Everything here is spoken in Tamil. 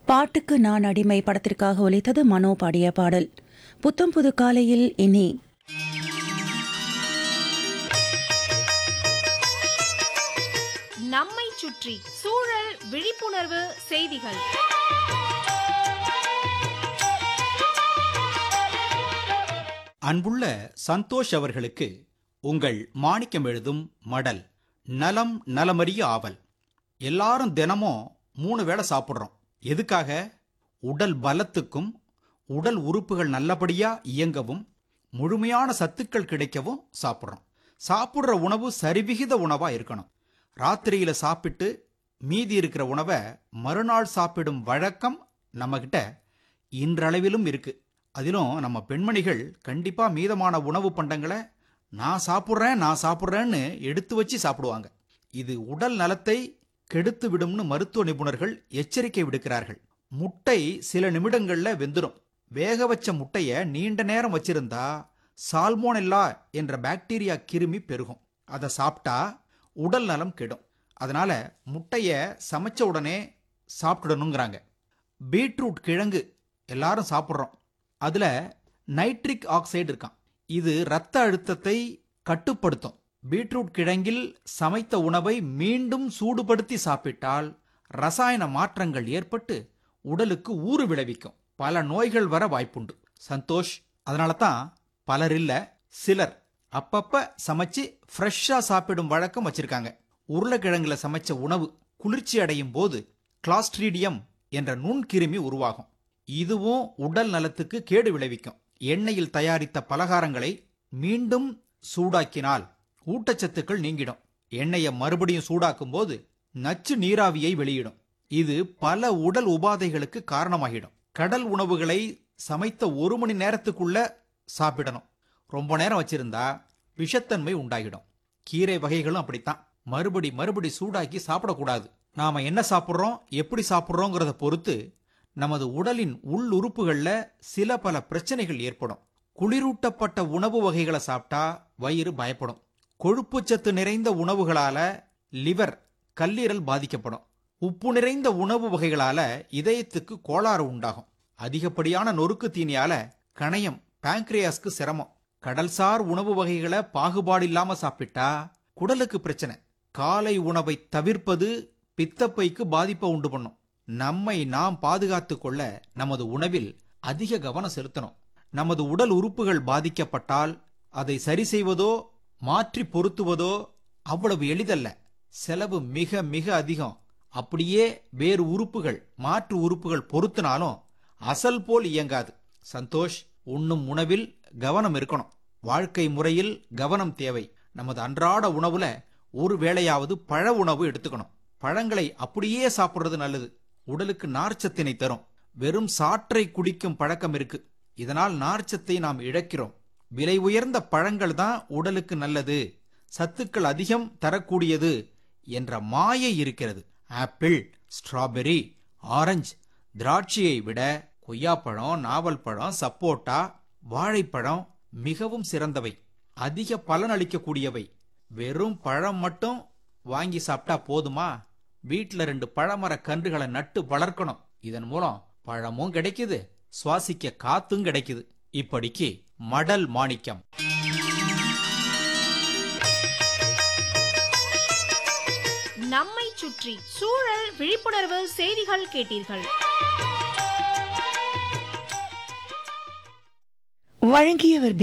பாட்டுக்கு நான் அடிமை படத்திற்காக ஒலித்தது மனோ பாடிய பாடல் புத்தம் புது காலையில் இனி நம்மை சுற்றி சூழல் விழிப்புணர்வு செய்திகள் அன்புள்ள சந்தோஷ் அவர்களுக்கு உங்கள் மாணிக்கம் எழுதும் மடல் நலம் நலமறிய ஆவல் எல்லாரும் தினமும் மூணு வேளை சாப்பிட்றோம் எதுக்காக உடல் பலத்துக்கும் உடல் உறுப்புகள் நல்லபடியா இயங்கவும் முழுமையான சத்துக்கள் கிடைக்கவும் சாப்பிட்றோம் சாப்பிட்ற உணவு சரிவிகித உணவா இருக்கணும் ராத்திரியில சாப்பிட்டு மீதி இருக்கிற உணவை மறுநாள் சாப்பிடும் வழக்கம் நம்மகிட்ட இன்றளவிலும் இருக்கு அதிலும் நம்ம பெண்மணிகள் கண்டிப்பா மீதமான உணவு பண்டங்களை நான் சாப்பிட்றேன் நான் சாப்பிட்றேன்னு எடுத்து வச்சு சாப்பிடுவாங்க இது உடல் நலத்தை கெடுத்து விடும்னு மருத்துவ நிபுணர்கள் எச்சரிக்கை விடுக்கிறார்கள் முட்டை சில நிமிடங்கள்ல வெந்துடும் வேக வச்ச முட்டைய நீண்ட நேரம் வச்சிருந்தா சால்மோனெல்லா என்ற பாக்டீரியா கிருமி பெருகும் அதை சாப்பிட்டா உடல் நலம் கெடும் அதனால முட்டைய சமைச்ச உடனே சாப்பிட்டுடணுங்கிறாங்க பீட்ரூட் கிழங்கு எல்லாரும் சாப்பிட்றோம் அதுல நைட்ரிக் ஆக்சைடு இருக்கான் இது இரத்த அழுத்தத்தை கட்டுப்படுத்தும் பீட்ரூட் கிழங்கில் சமைத்த உணவை மீண்டும் சூடுபடுத்தி சாப்பிட்டால் ரசாயன மாற்றங்கள் ஏற்பட்டு உடலுக்கு ஊறு விளைவிக்கும் பல நோய்கள் வர வாய்ப்புண்டு சந்தோஷ் அதனால தான் பலர் இல்ல சிலர் அப்பப்ப சமைச்சு ஃப்ரெஷ்ஷா சாப்பிடும் வழக்கம் வச்சிருக்காங்க உருளைக்கிழங்குல சமைச்ச உணவு குளிர்ச்சி அடையும் போது கிளாஸ்ட்ரீடியம் என்ற நுண்கிருமி உருவாகும் இதுவும் உடல் நலத்துக்கு கேடு விளைவிக்கும் எண்ணெயில் தயாரித்த பலகாரங்களை மீண்டும் சூடாக்கினால் ஊட்டச்சத்துக்கள் நீங்கிடும் எண்ணெயை மறுபடியும் சூடாக்கும் போது நச்சு நீராவியை வெளியிடும் இது பல உடல் உபாதைகளுக்கு காரணமாகிடும் கடல் உணவுகளை சமைத்த ஒரு மணி நேரத்துக்குள்ள சாப்பிடணும் ரொம்ப நேரம் வச்சிருந்தா விஷத்தன்மை உண்டாகிடும் கீரை வகைகளும் அப்படித்தான் மறுபடி மறுபடி சூடாக்கி சாப்பிடக்கூடாது நாம என்ன சாப்பிட்றோம் எப்படி சாப்பிட்றோங்கிறத பொறுத்து நமது உடலின் உள் உறுப்புகள்ல சில பல பிரச்சனைகள் ஏற்படும் குளிரூட்டப்பட்ட உணவு வகைகளை சாப்பிட்டா வயிறு பயப்படும் கொழுப்புச்சத்து நிறைந்த உணவுகளால லிவர் கல்லீரல் பாதிக்கப்படும் உப்பு நிறைந்த உணவு வகைகளால இதயத்துக்கு கோளாறு உண்டாகும் அதிகப்படியான நொறுக்கு தீனியால கணையம் பாங்க்ரியாஸ்க்கு சிரமம் கடல்சார் உணவு வகைகளை பாகுபாடு இல்லாம சாப்பிட்டா குடலுக்கு பிரச்சனை காலை உணவை தவிர்ப்பது பித்தப்பைக்கு பாதிப்பை உண்டு பண்ணும் நம்மை நாம் பாதுகாத்துக் கொள்ள நமது உணவில் அதிக கவனம் செலுத்தணும் நமது உடல் உறுப்புகள் பாதிக்கப்பட்டால் அதை சரி செய்வதோ மாற்றி பொருத்துவதோ அவ்வளவு எளிதல்ல செலவு மிக மிக அதிகம் அப்படியே வேறு உறுப்புகள் மாற்று உறுப்புகள் பொருத்தினாலும் அசல் போல் இயங்காது சந்தோஷ் உண்ணும் உணவில் கவனம் இருக்கணும் வாழ்க்கை முறையில் கவனம் தேவை நமது அன்றாட உணவுல ஒரு வேளையாவது பழ உணவு எடுத்துக்கணும் பழங்களை அப்படியே சாப்பிடுறது நல்லது உடலுக்கு நார்ச்சத்தினை தரும் வெறும் சாற்றை குடிக்கும் பழக்கம் இருக்கு இதனால் நார்ச்சத்தை நாம் இழக்கிறோம் விலை உயர்ந்த பழங்கள் தான் உடலுக்கு நல்லது சத்துக்கள் அதிகம் தரக்கூடியது என்ற மாயை இருக்கிறது ஆப்பிள் ஸ்ட்ராபெரி ஆரஞ்சு திராட்சையை விட கொய்யாப்பழம் நாவல் பழம் சப்போட்டா வாழைப்பழம் மிகவும் சிறந்தவை அதிக பலன் அளிக்கக்கூடியவை வெறும் பழம் மட்டும் வாங்கி சாப்பிட்டா போதுமா வீட்ல ரெண்டு பழமர கன்றுகளை நட்டு வளர்க்கணும் இதன் மூலம் பழமும் கிடைக்குது சுவாசிக்க காத்தும் கிடைக்குது இப்படிக்கு மடல் மாணிக்கம் நம்மை சுற்றி சூழல் விழிப்புணர்வு செய்திகள் கேட்டீர்கள் வழங்கியவர்